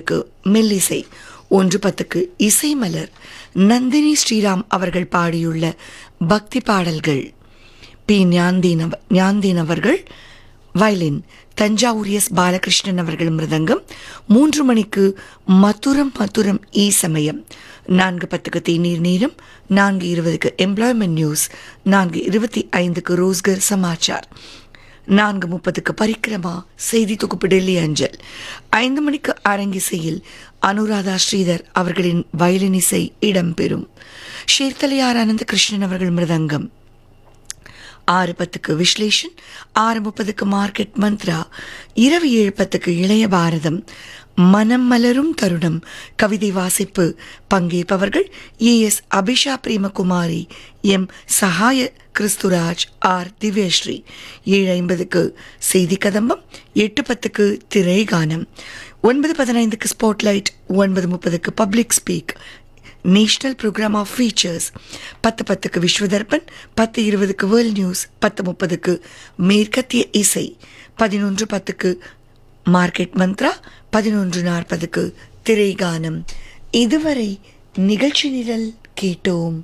ஐந்துக்கு மெல்லிசை ஒன்று பத்துக்கு இசை மலர் நந்தினி ஸ்ரீராம் அவர்கள் பாடியுள்ள பக்தி பாடல்கள் பி ஞாந்தீன் அவ- ஞாந்தீன் அவர்கள் வயலின் தஞ்சாவூர் எஸ் பாலகிருஷ்ணன் அவர்கள் மிருதங்கம் மூன்று மணிக்கு மதுரம் மதுரம் ஈ சமயம் நான்கு பத்துக்கு தேநீர் நேரம் நான்கு இருபதுக்கு எம்ப்ளாய்மெண்ட் நியூஸ் நான்கு இருபத்தி ஐந்துக்கு ரோஸ்கர் சமாச்சார் நான்கு முப்பதுக்கு பரிக்கிரமா செய்தி தொகுப்பு டெல்லி அஞ்சல் ஐந்து மணிக்கு அரங்கிசையில் அனுராதா ஸ்ரீதர் அவர்களின் வயலின் இசை இடம்பெறும் ஷேர்தலையார் ஆனந்த கிருஷ்ணன் அவர்கள் மிருதங்கம் ஆறு பத்துக்கு விஸ்லேஷன் ஆறு முப்பதுக்கு மார்க்கெட் மந்த்ரா இரவு ஏழு பத்துக்கு இளைய பாரதம் மனம் மலரும் தருணம் கவிதை வாசிப்பு பங்கேற்பவர்கள் A S Abisha Premakumari M Sagaya Christuraj R Divyasri ஏழு ஐம்பதுக்கு செய்தி கதம்பம் எட்டு பத்துக்கு திரை கானம் ஒன்பது பதினைந்துக்கு ஸ்பாட்லைட் ஒன்பது முப்பதுக்கு public speak national programme of features பத்து பத்துக்கு விஸ்வதர்பன் பத்து இருபதுக்கு வேர்ல்ட் நியூஸ் பத்து முப்பதுக்கு மேற்கத்திய இசை பதினொன்று பத்துக்கு மார்க்கெட் மந்த்ரா பதினொன்று நாற்பதுக்கு திரைகானம் இதுவரை நிகழ்ச்சி நிரல் கேட்டோம்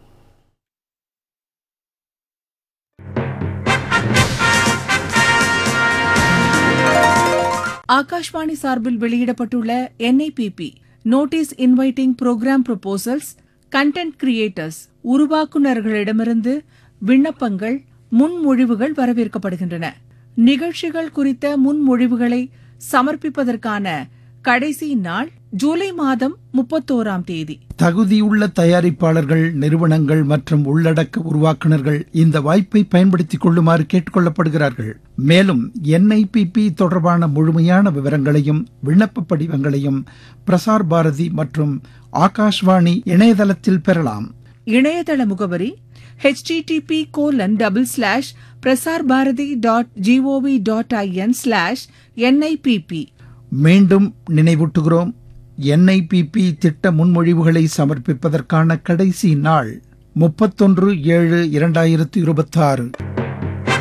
ஆகாஷ்வாணி சார்பில் வெளியிடப்பட்டுள்ள NIPP notice inviting programme proposals content creators உருவாக்குநர்களிடமிருந்து விண்ணப்பங்கள் முன்மொழிவுகள் வரவேற்கப்படுகின்றன நிகழ்ச்சிகள் குறித்த முன்மொழிவுகளை சமர்ப்பிப்பதற்கான கடைசி நாள் ஜூலை மாதம் முப்பத்தோராம் தேதி தகுதியுள்ள தயாரிப்பாளர்கள் நிறுவனங்கள் மற்றும் உள்ளடக்க உருவாக்குனர்கள் இந்த வாய்ப்பை பயன்படுத்திக் கொள்ளுமாறு கேட்டுக்கொள்ளப்படுகிறார்கள் மேலும் என்ஐபிபி தொடர்பான முழுமையான விவரங்களையும் விண்ணப்ப படிவங்களையும் பிரசார் பாரதி மற்றும் ஆகாஷ்வாணி இணையதளத்தில் பெறலாம் இணையதள முகவரி http colon double slash Prasar Bharati dot GOV dot IN slash NIPP மீண்டும் நினைவூட்டுகிறோம் என்ஐபிபி திட்ட முன்மொழிவுகளை சமர்ப்பிப்பதற்கான கடைசி நாள் முப்பத்தொன்று ஏழு இரண்டாயிரத்து இருபத்தாறு